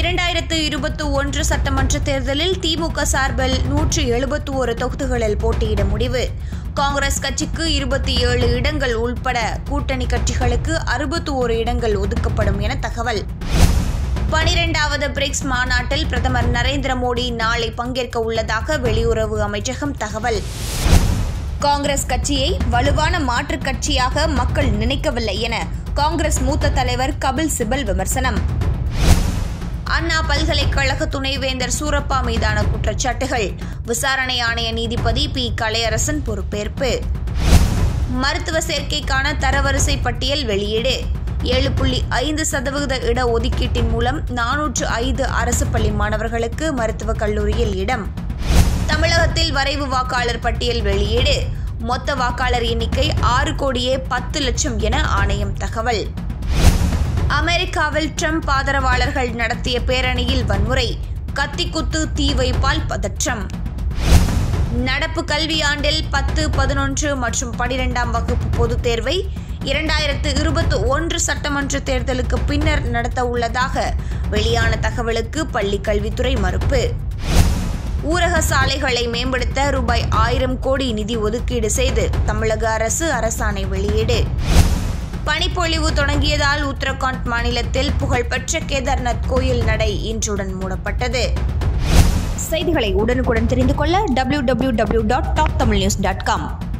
இரண்டாயிரத்து இருபத்தி ஒன்று சட்டமன்ற தேர்தலில் திமுக சார்பில் நூற்று எழுபத்தி ஒரு தொகுதிகளில் போட்டியிட முடிவு காங்கிரஸ் கட்சிக்கு இருபத்தி ஏழு இடங்கள் உள்பட கூட்டணி கட்சிகளுக்கு அறுபத்தி ஓரு இடங்கள் ஒதுக்கப்படும் என தகவல் பனிரெண்டாவது பிரிக்ஸ் மாநாட்டில் பிரதமர் நரேந்திர மோடி நாளை பங்கேற்க உள்ளதாக வெளியுறவு அமைச்சகம் தகவல் காங்கிரஸ் கட்சியை வலுவான மாற்றுக் கட்சியாக மக்கள் நினைக்கவில்லை என காங்கிரஸ் மூத்த தலைவர் கபில் சிபல் விமர்சனம் அண்ணா பல்கலைக்கழக துணைவேந்தர் சூரப்பா மீதான குற்றச்சாட்டுகள் விசாரணை ஆணைய நீதிபதி பி கலையரசன் பொறுப்பேற்பு மருத்துவ சேர்க்கைக்கான தரவரிசை பட்டியல் வெளியீடு ஏழு புள்ளி ஐந்து சதவிகித இட ஒதுக்கீட்டின் மூலம் நானூற்று ஐந்து அரசு பள்ளி மாணவர்களுக்கு மருத்துவக் கல்லூரியில் இடம் தமிழகத்தில் வரைவு வாக்காளர் பட்டியல் வெளியீடு மொத்த வாக்காளர் எண்ணிக்கை ஆறு கோடியே பத்து லட்சம் என ஆணையம் தகவல் அமெரிக்காவில் ட்ரம்ப் ஆதரவாளர்கள் நடத்திய பேரணியில் வன்முறை கத்திக்குத்து தீ வைப்பால் பதற்றம் நடப்பு கல்வியாண்டில் பத்து பதினொன்று மற்றும் பனிரெண்டாம் வகுப்பு பொதுத் தேர்வை இரண்டாயிரத்து இருபத்தி ஒன்று சட்டமன்ற தேர்தலுக்கு பின்னர் நடத்த உள்ளதாக வெளியான தகவலுக்கு பள்ளி கல்வித்துறை மறுப்பு ஊரக சாலைகளை மேம்படுத்த ரூபாய் ஆயிரம் கோடி நிதி ஒதுக்கீடு செய்து தமிழக அரசு அரசாணை வெளியீடு பனிப்பொழிவு தொடங்கியதால் உத்தரகாண்ட் மாநிலத்தில் புகழ்பெற்ற கேதார்நாத் கோயில் நடை இன்றுடன் மூடப்பட்டது செய்திகளை உடனுக்குடன் தெரிந்து கொள்ள W W W dot top Tamil news dot com